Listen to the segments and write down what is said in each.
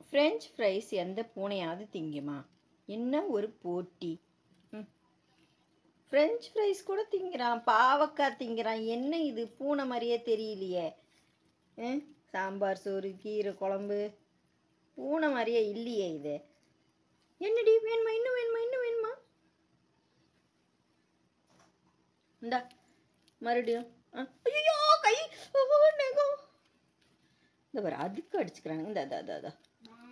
French fries எந்த பூனையாவது திங்குமா என்ன ஒரு போட்டி ம் ஃப்ரெஞ்ச் ஃப்ரைஸ் கூட திங்கிறான் பாவக்காய் திங்கிறான் என்ன இது பூனை மாதிரியே தெரியலையே ம் சாம்பார் சோறு கீரை குழம்பு பூனை மாதிரியே இல்லையே இது என்னடி வேணுமா இன்னும் வேணுமா இன்னும் வேணுமா இந்தா மறுபடியும் ஆ ஐயோ கை ஓ, நகம் இந்த பாரு அதுக்கு அடிச்சுக்கிறாங்க இந்த அதா அதா அதா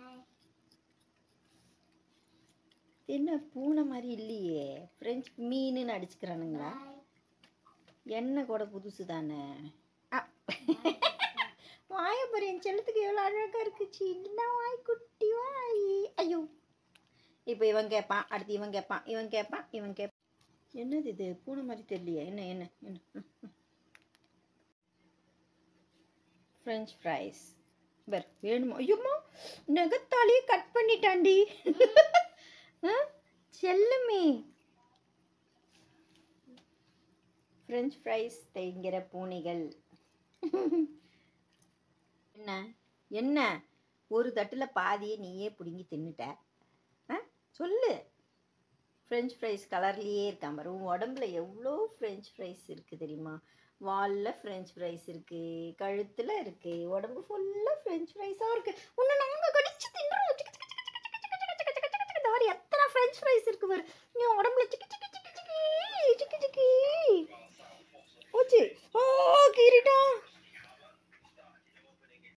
என்ன பூனை மாதிரி இல்லையே ஃப்ரெஞ்ச் மீனுன்னு அடிச்சுக்கிறானுங்களா எண்ணெய் கூட புதுசு தானே வாய பாரு என் செல்லத்துக்கு எவ்வளோ அழகாக இருக்கு சின்ன வாய் குட்டி வாய் ஐயோ இப்போ இவன் கேட்பான் அடுத்து இவன் கேட்பான் இவன் கேட்பான் இவன் கேட்பான் என்னது இது பூனை மாதிரி தெரியலையே என்ன என்ன என்ன ஃப்ரெஞ்ச் ஃப்ரைஸ் பர் வேணுமா ஐயோம்மா நகத்தாலேயே கட் பண்ணிட்டாண்டி ஆ? செல்லமே ஃப்ரெஞ்ச் ஃப்ரைஸ் தேங்கிற பூனைகள் என்ன என்ன ஒரு தட்டில் பாதியை நீயே பிடுங்கி தின்னுட்ட ஆ சொல்லு ஃப்ரெஞ்ச் ஃப்ரைஸ் கலர்லேயே இருக்கான் பாரு உன் உடம்புல எவ்வளோ ஃப்ரெஞ்ச் ஃப்ரைஸ் இருக்குது தெரியுமா வாலில் ஃப்ரெஞ்ச் ஃப்ரைஸ் இருக்குது கழுத்தில் இருக்குது உடம்பு ஃபுல்லாக ஃப்ரெஞ்ச் ஃப்ரைஸாக இருக்குது உன்னை நாங்கள் கடிச்சு தின்றோம் சிக்கு சிக்கு சிக்கு சிக்கு சிக்கு சிக்கு சிக்கு சிக்கு சிக்கு. இந்த மாதிரி எத்தனை ஃப்ரெஞ்ச் ஃப்ரைஸ் இருக்குது பாரு நீ உடம்புல சிக்கி சிக்கி சிக்கி சிக்கி சிக்கி சிக்கி போச்சு ஓ கீறிட்டா